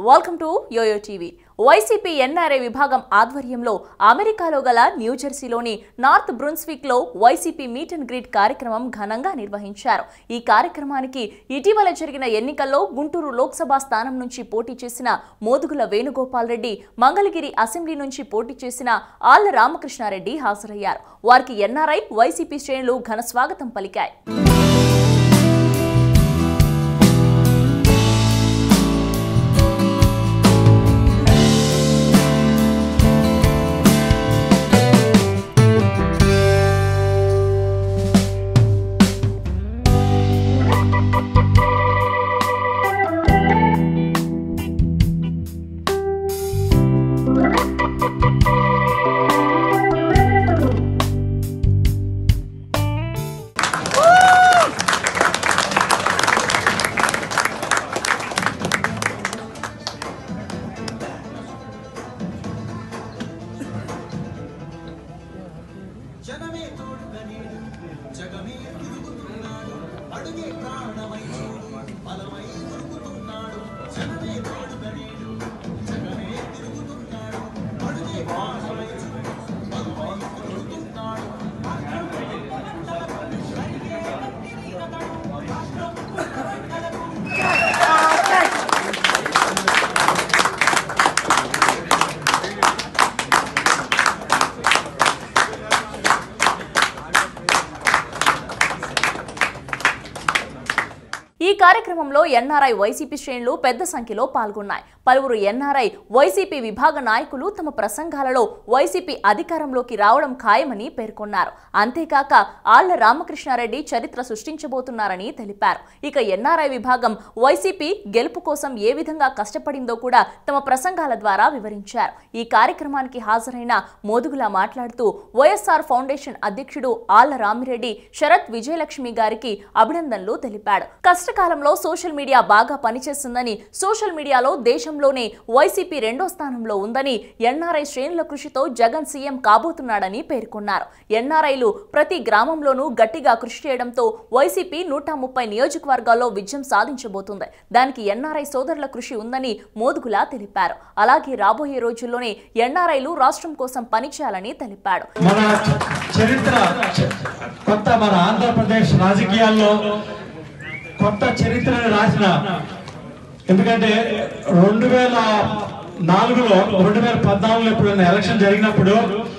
welcome to YoYo TV YCP NRI విభాగం ఆధ్వర్యంలో అమెరికాలో గల న్యూజెర్సీలోని నార్త్ బ్రున్స్విక్ లో వైసీపీ మీట్ అండ్ గ్రీట్ కార్యక్రమం ఘనంగా నిర్వహించారు ఈ కార్యక్రమానికి ఇటీవల జరిగిన ఎన్నికల్లో గుంటూరు లోక్సభ స్థానం నుంచి పోటీ చేసిన మోదుగుల వేణుగోపాల్ రెడ్డి మంగళగిరి అసెంబ్లీ నుంచి పోటీ చేసిన ఆళ్ల రామకృష్ణారెడ్డి హాజరయ్యారు వారికి ఎన్ఆర్ఐ వైసీపీ శ్రేణులు ఘన స్వాగతం పలికాయి జనమే తోడుగా నీడు జగమే తిరుగుతున్నాడు అడుగే ప్రాణమై చూడు బలమై ఉరుకుతున్నాడు జనమే తోడుగా నీడు జగమే తిరుగుతున్నాడు అడుగే ప్రాణమై చూడు బలమై ఉరుకుతున్నాడు ఈ కార్యక్రమంలో ఎన్ఆర్ఐ వైసీపీ శ్రేణులు పెద్ద సంఖ్యలో పాల్గొన్నాయి పలువురు ఎన్ఆర్ఐ వైసీపీ విభాగ నాయకులు తమ ప్రసంగాలలో వైసీపీ అధికారంలోకి రావడం ఖాయమని పేర్కొన్నారు అంతేకాక ఆళ్ల రామకృష్ణారెడ్డి చరిత్ర సృష్టించబోతున్నారని తెలిపారు ఇక ఎన్ఆర్ఐ విభాగం వైసీపీ గెలుపు కోసం ఏ విధంగా కష్టపడిందో కూడా తమ ప్రసంగాల ద్వారా వివరించారు ఈ కార్యక్రమానికి హాజరైన మోదుగుల మాట్లాడుతూ వైఎస్ఆర్ ఫౌండేషన్ అధ్యక్షుడు ఆళ్ల రామిరెడ్డి శరత్ విజయలక్ష్మి గారికి అభినందనలు తెలిపాడు కష్టకాలంలో సోషల్ మీడియా బాగా పనిచేస్తుందని సోషల్ మీడియాలో దేశంలోనే వైసీపీ రెండో స్థానంలో ఉందని ఎన్ఆర్ఐ శ్రేణుల కృషితో జగన్ సీఎం కాబోతున్నాడని పేర్కొన్నారు ఎన్ఆర్ఐలు ప్రతి గ్రామంలోనూ గట్టిగా కృషి చేయడంతో వైసీపీ నూట ముప్పై నియోజకవర్గాల్లో విజయం సాధించబోతుంది దానికి ఎన్ఆర్ఐ సోదరుల కృషి ఉందని మోదుగులా తెలిపారు అలాగే రాబోయే రోజుల్లోనే ఎన్ఆర్ఐలు రాష్ట్రం కోసం పనిచేయాలని తెలిపాడు మన చరిత్ర కొత్త మన ఆంధ్రప్రదేశ్ రాజకీయాల్లో కొత్త చరిత్రని రాసిన ఎందుకంటే రెండు వేల నాలుగులో రెండు వేల పద్నాలుగులో ఇప్పుడు ఎలక్షన్ జరిగినప్పుడు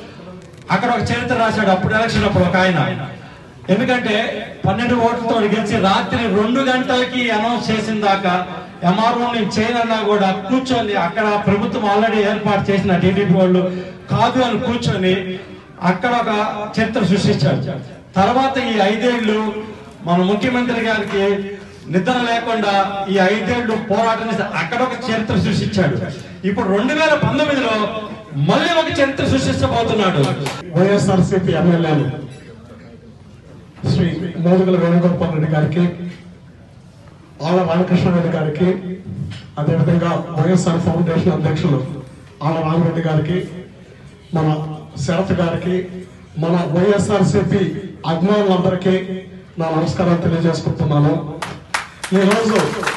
అక్కడ ఒక చరిత్ర రాశాడు అప్పుడు ఎలక్షన్ అప్పుడు ఒక ఆయన ఎందుకంటే పన్నెండు ఓట్లతో గెలిచి రాత్రి రెండు గంటలకి అనౌన్స్ చేసిన దాకా ఎంఆర్ఓ నేను చేయనన్నా కూడా కూర్చొని అక్కడ ప్రభుత్వం ఆల్రెడీ ఏర్పాటు చేసిన టీడీపీ వాళ్ళు కాదు అని కూర్చొని అక్కడ ఒక చరిత్ర సృష్టించాడు తర్వాత ఈ ఐదేళ్లు మన ముఖ్యమంత్రి గారికి నిద్ర లేకుండా ఈ ఐదేళ్లు పోరాటం చేసి అక్కడ ఒక చరిత్ర సృష్టించాడు ఇప్పుడు రెండు వేల పంతొమ్మిదిలో మళ్ళీ ఒక చరిత్ర సృష్టించబోతున్నాడు వైఎస్ఆర్సీపీ ఎమ్మెల్యేలు శ్రీ మోదుగుల వేణుగోపాల్ రెడ్డి గారికి ఆళ్ళ రామకృష్ణారెడ్డి గారికి అదేవిధంగా వైఎస్ఆర్ ఫౌండేషన్ అధ్యక్షులు ఆళ్ళ రామరెడ్డి గారికి మన శరత్ గారికి మన వైఎస్ఆర్సీపీ అభిమానులందరికీ నా నమస్కారాలు తెలియజేసుకుంటున్నాను ఈరోజు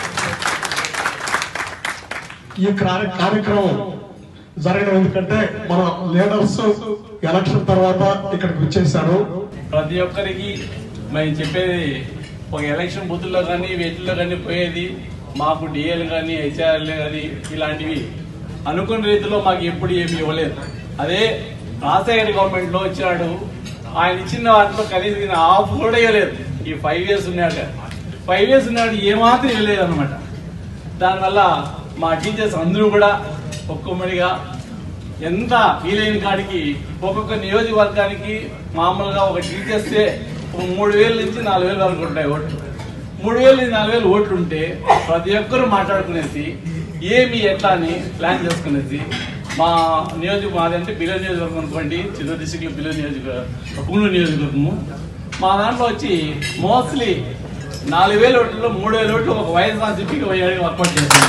ఈ కార్య- కార్యక్రమం జరగడం ఎందుకంటే మన లీడర్స్ ఎలక్షన్ తర్వాత ఇక్కడికి వచ్చేసారు ప్రతి ఒక్కరికి మేము చెప్పేది ఒక ఎలక్షన్ బూతుల్లో కానీ వీటిల్లో కానీ పోయేది మాకు డిఎల్ కానీ హెచ్ఆర్ఎల్ కానీ ఇలాంటివి అనుకున్న రీతిలో మాకు ఎప్పుడు ఏమి ఇవ్వలేదు అదే రాజశేఖర్ గవర్నమెంట్ లో వచ్చినాడు ఆయన ఇచ్చిన వాటిలో కనీసం హాఫ్ కూడా ఇవ్వలేదు ఈ ఫైవ్ ఇయర్స్ ఉన్నాడు ఫైవ్ ఇయర్స్ ఉన్నాడు ఏమాత్రం ఇవ్వలేదు అనమాట దానివల్ల మా టీచర్స్ అందరూ కూడా ఒక్కొమ్మడిగా ఎంత వీలైన కాడికి ఒక్కొక్క నియోజకవర్గానికి మామూలుగా ఒక టీచర్సే ఒక మూడు వేల నుంచి నాలుగు వేల వరకు ఉంటాయి ఓట్లు మూడు వేల నుంచి నాలుగు వేలు ఓట్లు ఉంటే ప్రతి ఒక్కరు మాట్లాడుకునేసి ఏమి ఎట్లా అని ప్లాన్ చేసుకునేసి మా నియోజక మాది అంటే బిలో నియోజకవర్గం అనుకోండి చిత్తూరు డిస్టిక్లో బిలో నియోజకవర్గం పుంగూరు నియోజకవర్గము మా దాంట్లో వచ్చి మోస్ట్లీ నాలుగు వేల ఓట్లలో మూడు వేల ఓట్లు ఒక వైఎస్ఆర్సీపీకి వర్కౌట్ చేస్తున్నారు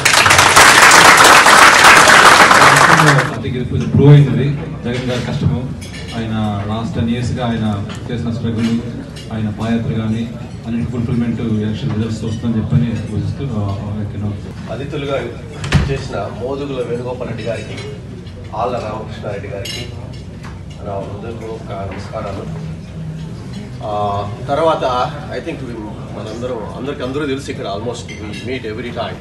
పార్టీకి కొంచెం ప్రూవ్ అయింది జగన్ గారి కష్టము ఆయన లాస్ట్ టెన్ ఇయర్స్గా ఆయన చేసిన స్ట్రగుల్ ఆయన పాదయాత్ర కానీ అన్నిటి ఫుల్ఫిల్మెంట్ ఎలక్షన్ రిజల్ట్స్ వస్తుందని చెప్పని పూజిస్తూ అతిథులుగా చేసిన మోదుగుల వేణుగోపాల్ రెడ్డి గారికి ఆళ్ళ రామకృష్ణారెడ్డి గారికి నా హృదయపూర్వక నమస్కారాలు ఆ, తర్వాత ఐ థింక్ మనందరం అందరికి అందరూ తెలుసు ఇక్కడ almost we meet every time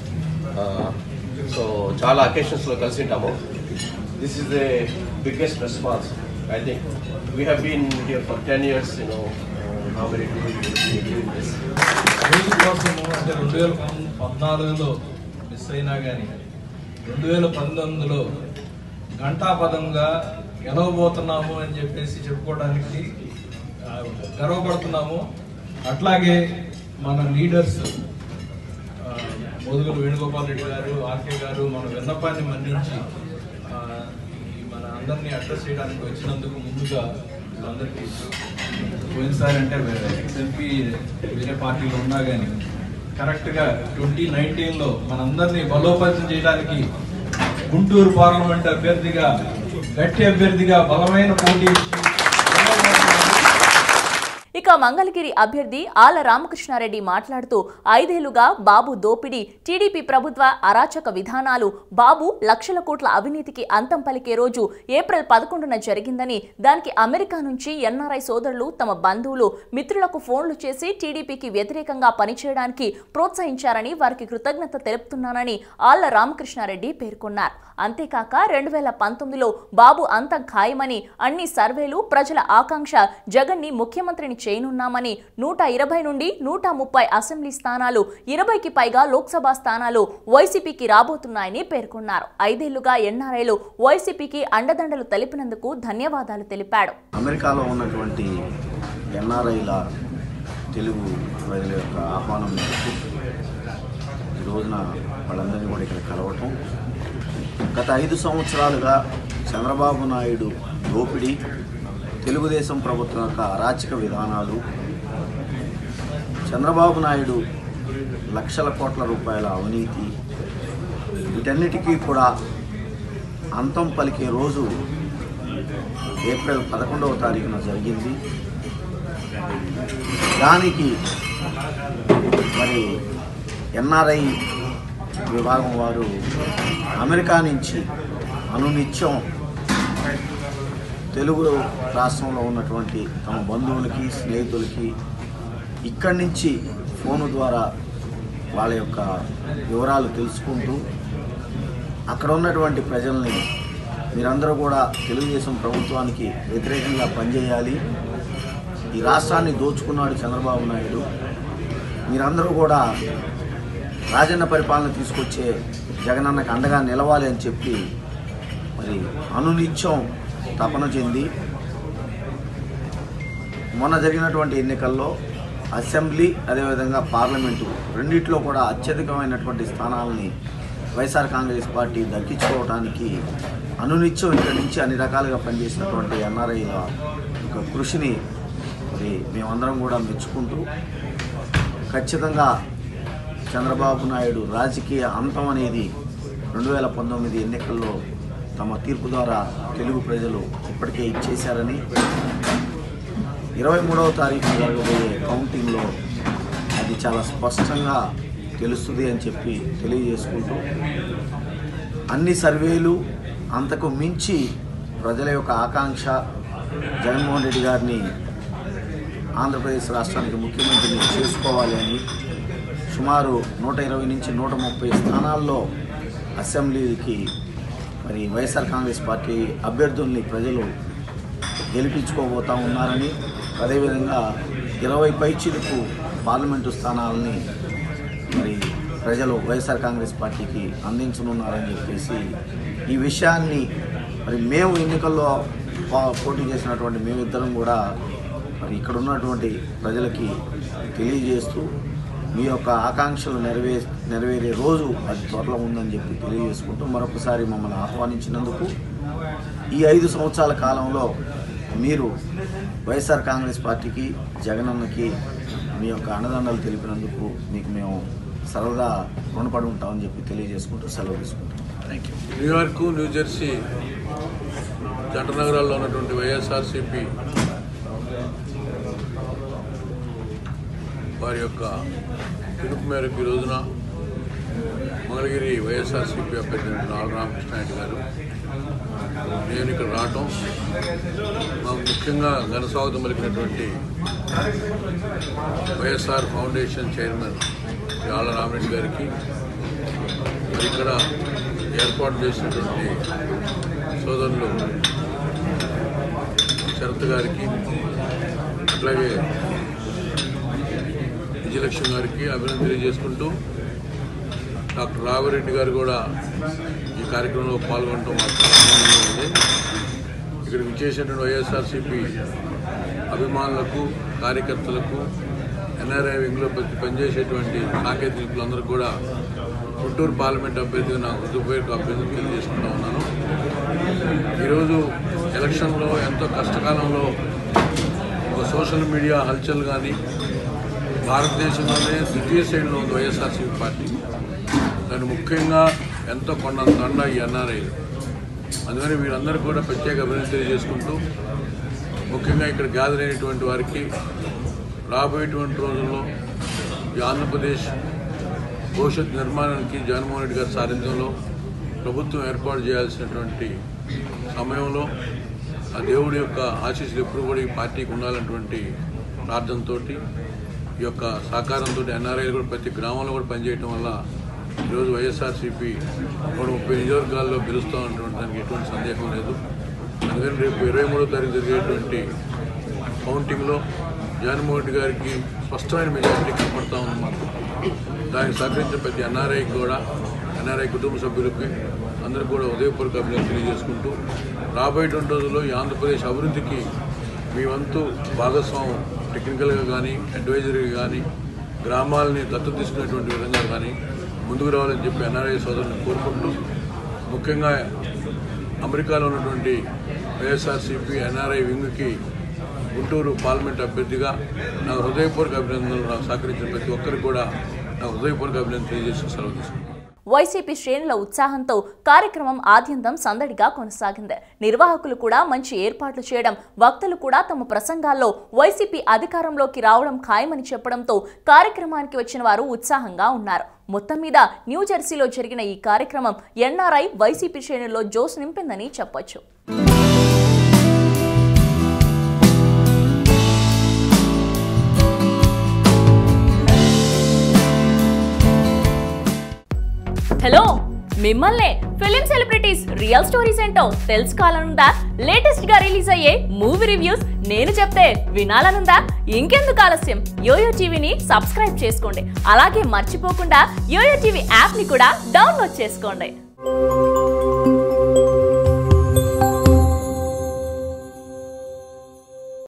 so చాలా అకేషన్స్లో కలిసి ఉంటాము this is the biggest response I think we have been here for ten years you know how many this రోజు కోసము అంటే రెండు వేల పం- పద్నాలుగులో మిస్ అయినా కానీ రెండు వేల పంతొమ్మిదిలో ఘంటాపదంగా గెలవబోతున్నాము అని చెప్పేసి చెప్పుకోవడానికి ఆ, గర్వపడుతున్నాము అట్లాగే మన లీడర్స్ ఆ, మోదుగుల వేణుగోపాల్ రెడ్డి గారు ఆర్కే గారు మన విన్నపాన్ని మన్నించి ఆ, ఈ మన అందరినీ అడ్రస్ చేయడానికి వచ్చినందుకు ముందుగా అందరికీ పోయినసారి అంటే ఎక్స్ఎంపీ వేరే పార్టీలో ఉన్నా కానీ కరెక్ట్గా ట్వంటీ నైన్టీన్లో మనందరినీ బలోపేతం చేయడానికి గుంటూరు పార్లమెంట్ అభ్యర్థిగా గట్టి అభ్యర్థిగా బలమైన పోటీ ఇచ్చి ఇక మంగళగిరి అభ్యర్థి ఆల రామకృష్ణారెడ్డి మాట్లాడుతూ ఐదేళ్లుగా బాబు దోపిడీ టీడీపీ ప్రభుత్వ అరాచక విధానాలు బాబు లక్షల కోట్ల అవినీతికి అంతం పలికే రోజు ఏప్రిల్ పదకొండున జరిగిందని దానికి అమెరికా నుంచి ఎన్ఆర్ఐ సోదరులు తమ బంధువులు మిత్రులకు ఫోన్లు చేసి టీడీపీకి వ్యతిరేకంగా పనిచేయడానికి ప్రోత్సహించారని వారికి కృతజ్ఞత తెలుపుతున్నానని ఆళ్ల రామకృష్ణారెడ్డి పేర్కొన్నారు అంతేకాక రెండు వేల పంతొమ్మిదిలో బాబు అంతం ఖాయమని అన్ని సర్వేలు ప్రజల ఆకాంక్ష జగన్ని ముఖ్యమంత్రిని చేయనున్నామని నూట ఇరవై నుండి నూట ముప్పై అసెంబ్లీ స్థానాలు ఇరవైకి పైగా లోక్సభ స్థానాలు వైసీపీకి రాబోతున్నాయని పేర్కొన్నారు ఐదేళ్లుగా ఎన్ఆర్ఐలు వైసీపీకి అండదండలు తెలిపినందుకు ధన్యవాదాలు తెలిపాడు అమెరికాలో ఉన్నటువంటి ఎన్ఆర్ఐల తెలుగు ప్రజల యొక్క ఆహ్వానం మేరకు ఈ రోజున వాళ్ళందరినీ కూడా ఇక్కడ కలవటం గత ఐదు సంవత్సరాలుగా చంద్రబాబు నాయుడు దోపిడీ తెలుగుదేశం ప్రభుత్వం యొక్క అరాచక విధానాలు చంద్రబాబు నాయుడు లక్షల కోట్ల రూపాయల అవినీతి వీటన్నిటికీ కూడా అంతం పలికే రోజు ఏప్రిల్ పదకొండవ తారీఖున జరిగింది దానికి మరి ఎన్ఆర్ఐ విభాగం వారు అమెరికా నుంచి అనునిత్యం తెలుగు రాష్ట్రంలో ఉన్నటువంటి తమ బంధువులకి స్నేహితులకి ఇక్కడి నుంచి ఫోను ద్వారా వాళ్ళ యొక్క వివరాలు తెలుసుకుంటూ అక్కడ ఉన్నటువంటి ప్రజల్ని మీరందరూ కూడా తెలుగుదేశం ప్రభుత్వానికి వ్యతిరేకంగా పనిచేయాలి ఈ రాష్ట్రాన్ని దోచుకున్నాడు చంద్రబాబు నాయుడు మీరందరూ కూడా రాజన్న పరిపాలన తీసుకొచ్చే జగనన్నకు అండగా నిలవాలి అని చెప్పి మరి అనునిత్యం తపన చెంది మొన్న జరిగినటువంటి ఎన్నికల్లో అసెంబ్లీ అదేవిధంగా పార్లమెంటు రెండిట్లో కూడా అత్యధికమైనటువంటి స్థానాలని వైఎస్ఆర్ కాంగ్రెస్ పార్టీ దక్కించుకోవడానికి అనునిత్యం ఇక్కడి నుంచి అన్ని రకాలుగా పనిచేసినటువంటి ఎన్ఆర్ఐల యొక్క కృషిని మరి మేమందరం కూడా మెచ్చుకుంటూ ఖచ్చితంగా చంద్రబాబు నాయుడు రాజకీయ అంతం అనేది రెండు వేల పంతొమ్మిది ఎన్నికల్లో తమ తీర్పు ద్వారా తెలుగు ప్రజలు ఇప్పటికే ఇచ్చేశారని ఇరవై మూడవ తారీఖు జరగబోయే కౌంటింగ్లో అది చాలా స్పష్టంగా తెలుస్తుంది అని చెప్పి తెలియజేసుకుంటూ అన్ని సర్వేలు అంతకు మించి ప్రజల యొక్క ఆకాంక్ష జగన్మోహన్ రెడ్డి గారిని ఆంధ్రప్రదేశ్ రాష్ట్రానికి ముఖ్యమంత్రిని చేసుకోవాలి అని సుమారు నూట ఇరవై నుంచి నూట ముప్పై స్థానాల్లో అసెంబ్లీకి మరి వైఎస్ఆర్ కాంగ్రెస్ పార్టీ అభ్యర్థుల్ని ప్రజలు గెలిపించుకోబోతా ఉన్నారని అదేవిధంగా ఇరవై పైచిలకు పార్లమెంటు స్థానాలని మరి ప్రజలు వైఎస్ఆర్ కాంగ్రెస్ పార్టీకి అందించనున్నారని చెప్పేసి ఈ విషయాన్ని మరి మేము ఎన్నికల్లో పో- పోటీ చేసినటువంటి మేమిద్దరం కూడా మరి ఇక్కడ ఉన్నటువంటి ప్రజలకి తెలియజేస్తూ మీ యొక్క ఆకాంక్షలు నెరవే నెరవేరే రోజు అది త్వరలో ఉందని చెప్పి తెలియజేసుకుంటూ మరొకసారి మమ్మల్ని ఆహ్వానించినందుకు ఈ ఐదు సంవత్సరాల కాలంలో మీరు వైఎస్ఆర్ కాంగ్రెస్ పార్టీకి జగనన్నకి మీ యొక్క అండదండలు తెలిపినందుకు మీకు మేము సరదా రుణపడి ఉంటామని చెప్పి తెలియజేసుకుంటూ సెలవు తీసుకుంటాం థ్యాంక్ యూ న్యూయార్క్ న్యూజెర్సీ జంట నగరాల్లో ఉన్నటువంటి వైఎస్ఆర్సిపి వారి యొక్క పిలుపు మేరకు ఈ రోజున మంగళగిరి వైఎస్ఆర్సీపీ అభ్యర్థి నాల రామకృష్ణారెడ్డి గారు నేను ఇక్కడ రావటం మాకు ముఖ్యంగా ఘనస్వాగతం పలికినటువంటి వైఎస్ఆర్ ఫౌండేషన్ చైర్మన్ శ్రీ ఆళ్ళ రామరెడ్డి గారికి మరి ఇక్కడ ఏర్పాటు చేసినటువంటి సోదరులు శరత్ గారికి అట్లాగే విజయలక్ష్మి గారికి అభినందన తెలియజేసుకుంటూ డాక్టర్ రాఘవరెడ్డి గారు కూడా ఈ కార్యక్రమంలో పాల్గొనడం మాకు చాలా ఆనందంగా ఉంది ఇక్కడ విచ్చేసినటువంటి వైఎస్ఆర్సీపీ అభిమానులకు కార్యకర్తలకు ఎన్ఆర్ఐ వింగ్లో ప్రతి పనిచేసేటువంటి సాంకేతిక నిపుణులందరూ కూడా గుంటూరు పార్లమెంట్ అభ్యర్థిగా నా హృదయపూర్వక అభ్యర్థులు తెలియజేసుకుంటా ఉన్నాను ఈరోజు ఎలక్షన్లో ఎంతో కష్టకాలంలో ఒక సోషల్ మీడియా హల్చల్ కానీ భారతదేశంలోనే ద్వితీయ శ్రేణిలో ఉంది వైఎస్ఆర్సీపీ పార్టీ దాన్ని ముఖ్యంగా ఎంతో కొండంత దండ ఈ ఎన్ఆర్ఐలు అందుకని వీరందరూ కూడా ప్రత్యేక అభివృద్ధి తెలియజేసుకుంటూ ముఖ్యంగా ఇక్కడ గ్యాదర్ అయినటువంటి వారికి రాబోయేటువంటి రోజుల్లో ఈ ఆంధ్రప్రదేశ్ భవిష్యత్ నిర్మాణానికి జగన్మోహన్ రెడ్డి గారి సారథ్యంలో ప్రభుత్వం ఏర్పాటు చేయాల్సినటువంటి సమయంలో ఆ దేవుడి యొక్క ఆశీస్సులు ఎప్పుడు కూడా ఈ పార్టీకి ఉండాలన్నటువంటి ప్రార్థనతో ఈ యొక్క సహకారంతో ఎన్ఆర్ఐలు కూడా ప్రతి గ్రామంలో కూడా పనిచేయటం వల్ల ఈరోజు వైఎస్ఆర్సీపీ కూడా ముప్పై నియోజకవర్గాల్లో గెలుస్తూ ఉన్నటువంటి దానికి ఎటువంటి సందేహం లేదు అందుకని రేపు ఇరవై మూడో తారీఖు జరిగేటువంటి కౌంటింగ్లో జగన్మోహన్ రెడ్డి గారికి స్పష్టమైన మెజారిటీ కనపడతా ఉంది మాకు దానికి సహకరించిన ప్రతి ఎన్ఆర్ఐకి కూడా ఎన్ఆర్ఐ కుటుంబ సభ్యులకి అందరికీ కూడా ఉదయపూర్వక అభినందనలు తెలియజేసుకుంటూ రాబోయేటువంటి రోజుల్లో ఈ ఆంధ్రప్రదేశ్ అభివృద్ధికి మీ వంతు భాగస్వామ్యం టెక్నికల్గా కానీ అడ్వైజరీగా కానీ గ్రామాలని దత్తత తీసుకునేటువంటి విధంగా కానీ ముందుకు రావాలని చెప్పి ఎన్ఆర్ఐ సోదరులను కోరుకుంటూ ముఖ్యంగా అమెరికాలో ఉన్నటువంటి వైఎస్ఆర్సీపీ ఎన్ఆర్ఐ వింగ్కి గుంటూరు పార్లమెంట్ అభ్యర్థిగా నా హృదయపూర్వక అభినందనలు నాకు సహకరించిన ప్రతి ఒక్కరికి కూడా నా హృదయపూర్వక అభినందనలు తెలియజేసి సెలవు తీసుకుంటాను వైసీపీ శ్రేణుల ఉత్సాహంతో కార్యక్రమం ఆద్యంతం సందడిగా కొనసాగింది నిర్వాహకులు కూడా మంచి ఏర్పాట్లు చేయడం వక్తలు కూడా తమ ప్రసంగాల్లో వైసీపీ అధికారంలోకి రావడం ఖాయమని చెప్పడంతో కార్యక్రమానికి వచ్చిన వారు ఉత్సాహంగా ఉన్నారు మొత్తం మీద న్యూజెర్సీలో జరిగిన ఈ కార్యక్రమం ఎన్ఆర్ఐ వైసీపీ శ్రేణుల్లో జోస్ నింపిందని చెప్పొచ్చు హలో మిమ్మల్నే ఫిలిం సెలబ్రిటీస్ రియల్ స్టోరీస్ ఏంటో తెలుసుకోవాలనుందా లేటెస్ట్ గా రిలీజ్ అయ్యే మూవీ రివ్యూస్ నేను చెప్తే వినాలనుందా ఇంకెందుకు ఆలస్యం యోయో టీవీని సబ్స్క్రైబ్ చేసుకోండి అలాగే మర్చిపోకుండా యోయో టీవీ యాప్ ని కూడా డౌన్లోడ్ చేసుకోండి